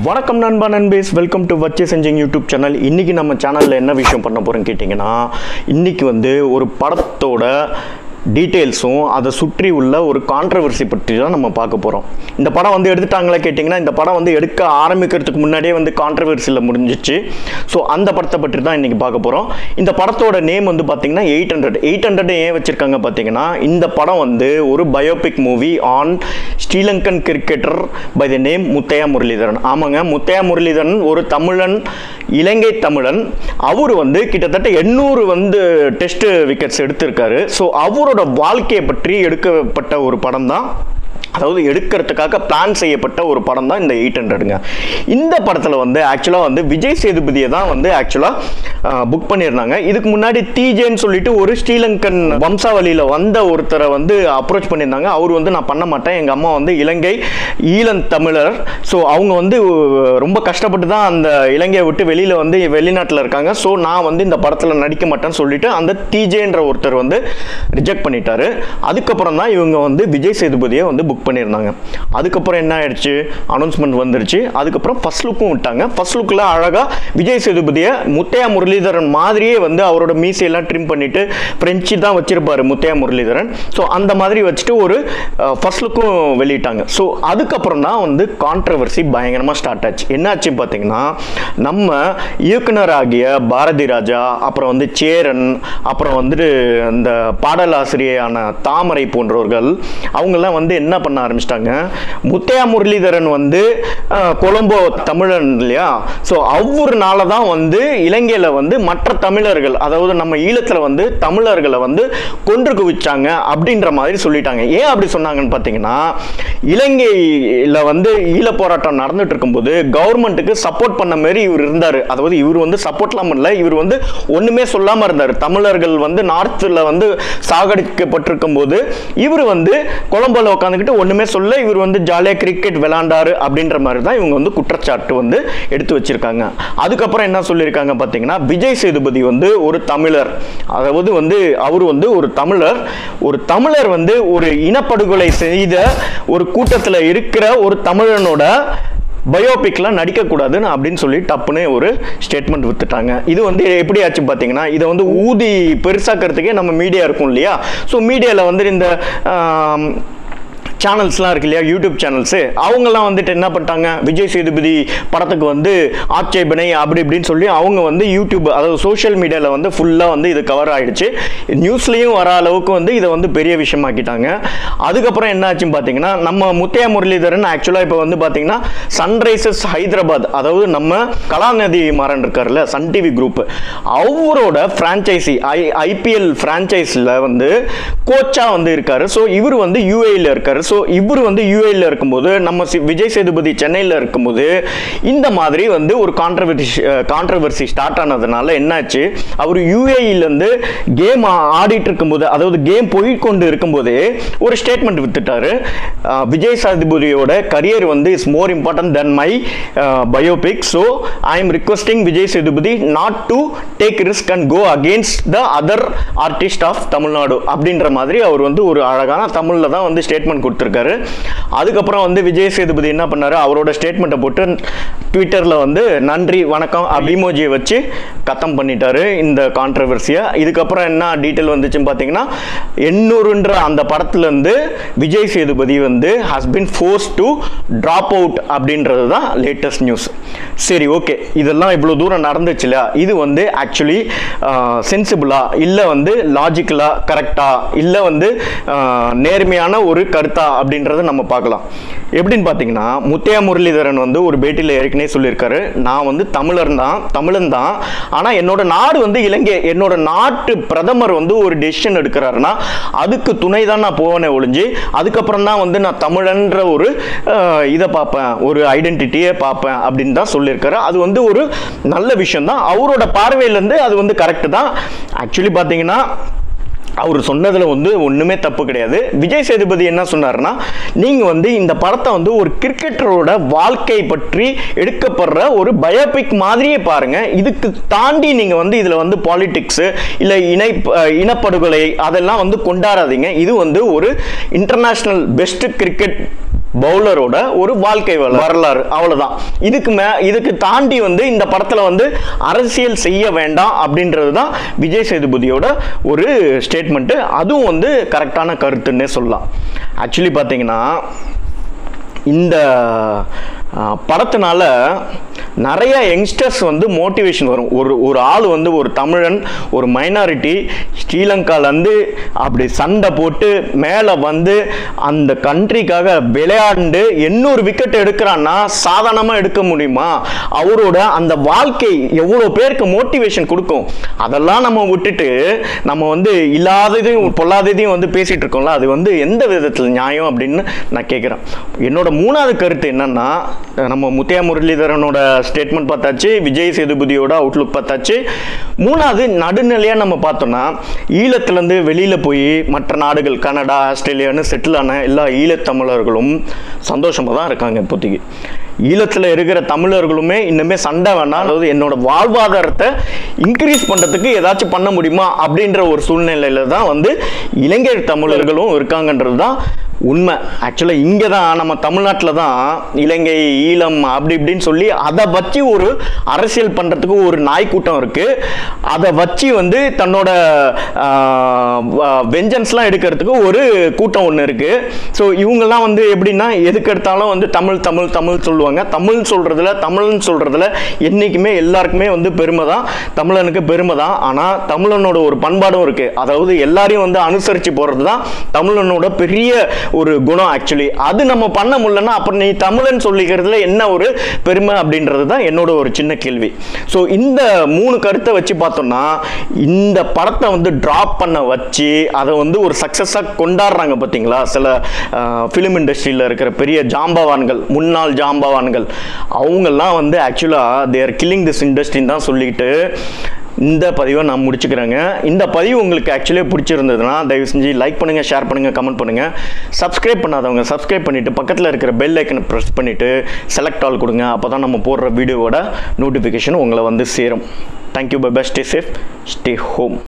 வணக்கம் நண்பா நண்பேஸ் welcome to வச்சு செஞ்சிங் யூடியூப் சேனல் இன்றைக்கி நம்ம சேனலில் என்ன விஷயம் பண்ண போகிறோன்னு கேட்டிங்கன்னா இன்றைக்கி வந்து ஒரு படத்தோட டீட்டெயில்ஸும் அதை சுற்றி உள்ள ஒரு கான்ட்ரவர்சி பற்றி தான் நம்ம பார்க்க போகிறோம் இந்த படம் வந்து எடுத்துட்டாங்களா கேட்டிங்கன்னா இந்த படம் வந்து எடுக்க ஆரம்பிக்கிறதுக்கு முன்னாடியே வந்து கான்ட்ரவர்சியில் முடிஞ்சிச்சு ஸோ அந்த படத்தை பற்றி தான் இன்றைக்கி பார்க்க போகிறோம் இந்த படத்தோட நேம் வந்து பார்த்தீங்கன்னா எயிட் ஹண்ட்ரட் எயிட் ஹண்ட்ரட் ஏன் வச்சுருக்காங்க பார்த்தீங்கன்னா இந்த படம் வந்து ஒரு biopic movie on Sri Lankan cricketer by the name Muttiah Muralitharan ஆமாங்க முத்தையா முரளிதரன் ஒரு தமிழன் இலங்கை தமிழன் அவர் வந்து கிட்டத்தட்ட எண்ணூறு வந்து டெஸ்ட் விக்கெட்ஸ் எடுத்திருக்காரு ஸோ அவரோட வாழ்க்கையை பற்றி எடுக்கப்பட்ட ஒரு படம் தான் அதாவது எடுக்கிறதுக்காக பிளான் செய்யப்பட்ட ஒரு படம் தான் இந்த எயிட் ஹண்ட்ரடுங்க இந்த படத்தில் வந்து ஆக்சுவலாக வந்து விஜய் சேதுபதியை தான் வந்து ஆக்சுவலாக புக் பண்ணியிருந்தாங்க இதுக்கு முன்னாடி தீஜேன்னு சொல்லிட்டு ஒரு ஸ்ரீலங்கன் வம்சாவளியில் வந்த ஒருத்தரை வந்து அப்ரோச் பண்ணியிருந்தாங்க அவர் வந்து நான் பண்ண மாட்டேன் எங்கள் அம்மா வந்து இலங்கை ஈழன் தமிழர் ஸோ அவங்க வந்து ரொம்ப கஷ்டப்பட்டு தான் அந்த இலங்கையை விட்டு வெளியில் வந்து வெளிநாட்டில் இருக்காங்க ஸோ நான் வந்து இந்த படத்தில் நடிக்க மாட்டேன்னு சொல்லிட்டு அந்த தீஜேன்ற ஒருத்தர் வந்து ரிஜெக்ட் பண்ணிட்டாரு அதுக்கப்புறம் தான் இவங்க வந்து விஜய் சேதுபதியை வந்து புக் பண்ணியிருந்தாங்க அதுக்கப்புறம் என்ன ஆயிடுச்சு அனௌன்ஸ்மெண்ட் வந்துருச்சு அதுக்கப்புறம் ஃபர்ஸ்ட் லுக்கும் விட்டாங்க ஃபர்ஸ்ட் லுக்கில் அழகாக விஜய் சேதுபதியை முத்தையா முரளிதரன் மாதிரியே வந்து அவரோட மீசையெல்லாம் ட்ரிம் பண்ணிட்டு ஃப்ரெஞ்சு தான் வச்சிருப்பாரு முத்தையா முரளிதரன் ஸோ அந்த மாதிரி வச்சுட்டு ஒரு ஃபர்ஸ்ட் லுக்கும் வெளியிட்டாங்க ஸோ அதுக்கப்புறம் தான் வந்து கான்ட்ரவர்சி பயங்கரமாக ஸ்டார்ட் ஆச்சு என்னாச்சு பார்த்தீங்கன்னா நம்ம இயக்குனர் ஆகிய பாரதி ராஜா அப்புறம் வந்து சேரன் அப்புறம் வந்துட்டு அந்த பாடலாசிரியரான தாமரை போன்றவர்கள் அவங்கெல்லாம் வந்து என்ன பண்ண ஆரம்பிச்சிட்டாங்க முத்தையா முரளிதரன் வந்து அஹ், கொலம்போ தமிழன் இல்லையா ஸோ அவர்னால தான் வந்து இலங்கையில் வந்து மற்ற தமிழர்கள் அதாவது நம்ம ஈழத்தில் வந்து தமிழர்களை வந்து கொன்று குவிச்சாங்க அப்படின்ற மாதிரி சொல்லிட்டாங்க ஏன் அப்படி சொன்னாங்கன்னு பார்த்தீங்கன்னா இலங்கையில் வந்து ஈழ போராட்டம் நடந்துட்டு இருக்கும்போது கவர்மெண்ட்டுக்கு சப்போர்ட் பண்ண மாதிரி இவர் இருந்தார் அதாவது இவர் வந்து சப்போர்ட்லாம் பண்ணல இவர் வந்து ஒன்றுமே சொல்லாமல் இருந்தார் தமிழர்கள் வந்து நார்த்தில் வந்து சாகடிக்கப்பட்டிருக்கும் போது இவர் வந்து கொலம்போல உட்காந்துக்கிட்டு ஒன்றுமே சொல்ல இவர் வந்து ஜாலியாக கிரிக்கெட் விளாண்டாரு அப்படின்ற மாதிரி தான் இவங்க வந்து குற்றச்சாட்டு வந்து எடுத்து வச்சிருக்காங்க அதுக்கப்புறம் என்ன சொல்லியிருக்காங்க பார்த்தீங்கன்னா விஜய் சேதுபதி வந்து ஒரு தமிழர் அதாவது வந்து அவர் வந்து ஒரு தமிழர் ஒரு தமிழர் வந்து ஒரு இனப்படுகொலை செய்த ஒரு கூட்டத்தில் இருக்கிற ஒரு தமிழனோட பயோபிக்லாம் நடிக்கக்கூடாதுன்னு அப்படின்னு சொல்லி டப்புன்னு ஒரு ஸ்டேட்மெண்ட் வித்துட்டாங்க இது வந்து எப்படி ஆச்சு பார்த்தீங்கன்னா இதை வந்து ஊதி பெருசாக்கிறதுக்கே நம்ம மீடியா இருக்கும் இல்லையா ஸோ மீடியாவில் வந்து இந்த ஆம், சேனல்ஸ்லாம் இருக்கு இல்லையா யூடியூப் சேனல்ஸு அவங்கெல்லாம் வந்துட்டு என்ன பண்ணிட்டாங்க விஜய் சேதுபதி படத்துக்கு வந்து ஆட்சேபனை அப்படி இப்படின்னு சொல்லி அவங்க வந்து யூடியூப் அதாவது சோஷியல் மீடியாவில் வந்து ஃபுல்லாக வந்து இது கவர் ஆயிடுச்சு நியூஸ்லேயும் வர அளவுக்கு வந்து இதை வந்து பெரிய விஷயமாக்கிட்டாங்க அதுக்கப்புறம் என்ன ஆச்சுன்னு பார்த்தீங்கன்னா நம்ம முத்தையா முரளிதரன் ஆக்சுவலாக இப்போ வந்து பார்த்தீங்கன்னா சன்ரைசர்ஸ் ஹைதராபாத் அதாவது நம்ம கலாநிதி மாறன் இருக்கார்ல சன் டிவி குரூப் அவரோட ஃப்ரான்ச்சைசி ஐ ஐபிஎல் ஃப்ரான்ச்சைஸில் வந்து கோச்சாக வந்து இருக்காரு ஸோ இவர் வந்து யூஏயில் இருக்காரு ஸோ இவர் வந்து யூஏயில் இருக்கும்போது நம்ம சி- விஜய் சேதுபதி சென்னையில் இருக்கும்போது இந்த மாதிரி வந்து ஒரு கான்ட்ரவர்சி கான்ட்ரவர்சி ஸ்டார்ட் ஆனதுனால என்னாச்சு அவர் யூஏஇலேருந்து கேம் ஆடிட்டு இருக்கும்போது அதாவது கேம் போய்க்கொண்டு இருக்கும்போதே ஒரு ஸ்டேட்மெண்ட் வித்துட்டாரு அஹ், விஜய் சேதுபதியோட கரியர் வந்து is more important then my biopic so I am requesting Vijay Sethupathi not to take risk and go against the other artist of Tamil Nadu அப்படின்ற மாதிரி அவர் வந்து ஒரு அழகான தமிழில் தான் வந்து ஸ்டேட்மெண்ட் கொடுத்துருக்காரு அதுக்கப்புறம் வந்து விஜய் சேதுபதி என்ன பண்ணாரு அவரோட ஸ்டேட்மெண்ட்டை போட்டு ட்விட்டரில் வந்து நன்றி வணக்கம் அபிமோஜியை வச்சு கத்தம் பண்ணிட்டாரு இந்த கான்ட்ரவர்சியை இதுக்கப்புறம் என்ன டீட்டெயில் வந்துச்சுன்னு பார்த்தீங்கன்னா எண்ணூறுன்ற அந்த படத்துலேருந்து விஜய் சேதுபதி வந்து has been force to drop out அப்படின்றது தான் லேட்டஸ்ட் நியூஸ் சரி ஓகே இதெல்லாம் இவ்வளோ தூரம் நடந்துச்சு இல்லையா இது வந்து ஆக்சுவலி சென்சிபிளா இல்லை வந்து லாஜிக்கலா கரெக்டா இல்லை வந்து ஆஹ், நேர்மையான ஒரு கருத்தா அப்படின்றத நம்ம பார்க்கலாம் எப்படின்னு பார்த்தீங்கன்னா முத்தையா முரளிதரன் வந்து ஒரு பேட்டியில் ஏற்கனவே சொல்லியிருக்காரு நான் வந்து தமிழர் தான் தமிழன் தான் ஆனால் என்னோட நாடு வந்து இலங்கை என்னோட நாட்டு பிரதமர் வந்து ஒரு டெசிஷன் எடுக்கிறாருன்னா அதுக்கு துணை தான் நான் போவேனே ஒழிஞ்சு அதுக்கப்புறம் தான் வந்து நான் தமிழன்ற ஒரு ஆஹ், இதை பார்ப்பேன் ஒரு ஐடென்டிட்டியை பார்ப்பேன் அப்படின்னு தான் சொல்லியிருக்காரு அது வந்து ஒரு நல்ல விஷயம் தான் அவரோட பார்வையிலேருந்து அது வந்து கரெக்டு தான் ஆக்சுவலி பார்த்தீங்கன்னா அவர் சொன்னதில் வந்து ஒன்றுமே தப்பு கிடையாது விஜய் சேதுபதி என்ன சொன்னார்னா நீங்கள் வந்து இந்த படத்தை வந்து ஒரு கிரிக்கெட்டரோட வாழ்க்கை பற்றி எடுக்கப்படுற ஒரு பயோபிக் மாதிரியே பாருங்கள் இதுக்கு தாண்டி நீங்கள் வந்து இதில் வந்து பாலிடிக்ஸு இல்லை இணை அஹ் இனப்படுகொலை அதெல்லாம் வந்து கொண்டாடாதீங்க இது வந்து ஒரு இன்டர்நேஷ்னல் பெஸ்ட் கிரிக்கெட் பவுலரோட ஒரு வாழ்க்கை வர- வரலாறு அவ்வளவுதான் இதுக்கு மே இதுக்கு தாண்டி வந்து இந்த படத்துல வந்து அரசியல் செய்ய வேண்டாம் அப்படின்றது தான் விஜய் சேதுபதியோட ஒரு ஸ்டேட்மெண்ட்டு அதுவும் வந்து கரெக்டான கருத்துன்னே சொல்லலாம் ஆக்சுவலி பார்த்தீங்கன்னா இந்த ஆ, படத்தினால நிறைய யங்ஸ்டர்ஸ் வந்து மோட்டிவேஷன் வரும் ஒரு ஒரு ஆள் வந்து ஒரு தமிழன் ஒரு மைனாரிட்டி ஸ்ரீலங்காலேருந்து அப்படி சண்டை போட்டு மேலே வந்து அந்த கண்ட்ரிக்காக விளையாண்டு எண்ணூறு விக்கெட் எடுக்கிறான்னா சாதாரணமாக எடுக்க முடியுமா அவரோட அந்த வாழ்க்கை எவ்வளோ பேருக்கு மோட்டிவேஷன் கொடுக்கும் அதெல்லாம் நம்ம விட்டுட்டு நம்ம வந்து இல்லாததையும் பொல்லாததையும் வந்து பேசிட்டு இருக்கோம்ல அது வந்து எந்த விதத்தில் நியாயம் அப்படின்னு நான் கேட்குறேன் என்னோட மூணாவது கருத்து என்னன்னா நம்ம முத்தையா முரளிதரனோட ஸ்டேட்மெண்ட் பார்த்தாச்சு விஜய் சேதுபதியோட அவுட்லுக் பார்த்தாச்சு மூணாவது நடுநிலையாக நம்ம பார்த்தோம்னா ஈழத்துலேருந்து வெளியில் போய் மற்ற நாடுகள் கனடா ஆஸ்திரேலியான்னு செட்டில் ஆன எல்லா ஈழத்தமிழர்களும் சந்தோஷமாக தான் இருக்காங்க இப்போதைக்கு ஈழத்தில் இருக்கிற தமிழர்களுமே இன்னுமே சண்டை வேணாம் அதாவது என்னோட வாழ்வாதாரத்தை இன்க்ரீஸ் பண்ணுறதுக்கு ஏதாச்சும் பண்ண முடியுமா அப்படின்ற ஒரு சூழ்நிலையில தான் வந்து இளைஞர் தமிழர்களும் இருக்காங்கன்றது தான் உண்மை ஆக்சுவலாக இங்கே தான் நம்ம தமிழ்நாட்டில் தான் இலங்கை ஈழம் அப்படி இப்படின்னு சொல்லி அதை வச்சு ஒரு அரசியல் பண்ணுறதுக்கு ஒரு நாய்க்கூட்டம் இருக்குது அதை வச்சு வந்து தன்னோட வெஞ்சன்ஸ்லாம் எடுக்கிறதுக்கு ஒரு கூட்டம் ஒன்று இருக்குது ஸோ இவங்கெல்லாம் வந்து எப்படின்னா எதுக்கு எடுத்தாலும் வந்து தமிழ் தமிழ் தமிழ் சொல்லுவாங்க தமிழ் சொல்கிறதுல தமிழ்னு சொல்கிறதுல என்றைக்குமே எல்லாருக்குமே வந்து பெருமை தான் தமிழனுக்கு பெருமை தான் ஆனால் தமிழனோட ஒரு பண்பாடும் இருக்குது அதாவது எல்லாரையும் வந்து அனுசரித்து போகிறது தான் தமிழனோட பெரிய ஒரு குணம் ஆக்சுவலி அது நம்ம பண்ண முடியலன்னா அப்புறம் நீ தமிழன் சொல்லிக்கிறதுல என்ன ஒரு பெருமை அப்படின்றது தான் என்னோட ஒரு சின்ன கேள்வி ஸோ இந்த மூணு கருத்தை வச்சு பார்த்தோம்னா இந்த படத்தை வந்து ட்ராப் பண்ண வச்சு அதை வந்து ஒரு சக்ஸஸாக கொண்டாடுறாங்க பார்த்தீங்களா சில ஃபிலிம் இண்டஸ்ட்ரியில் இருக்கிற பெரிய ஜாம்பவான்கள் முன்னாள் ஜாம்பவான்கள் அவங்கெல்லாம் வந்து ஆக்சுவலாக தேர் கில்லிங் திஸ் இண்டஸ்ட்ரின்னு தான் சொல்லிட்டு இந்த பதிவை நான் முடிச்சுக்கிறேங்க இந்த பதிவு உங்களுக்கு ஆக்சுவலி பிடிச்சிருந்ததுன்னா தயவு செஞ்சு லைக் பண்ணுங்கள் ஷேர் பண்ணுங்கள் கமெண்ட் பண்ணுங்கள் சப்ஸ்கிரைப் பண்ணாதவங்க சப்ஸ்கிரைப் பண்ணிவிட்டு பக்கத்தில் இருக்கிற பெல் ஐக்கனை ப்ரெஸ் பண்ணிவிட்டு செலக்ட் ஆல் கொடுங்க அப்போ தான் நம்ம போடுற வீடியோவோட நோட்டிஃபிகேஷன் உங்களை வந்து சேரும் thank you bye bye stay safe stay home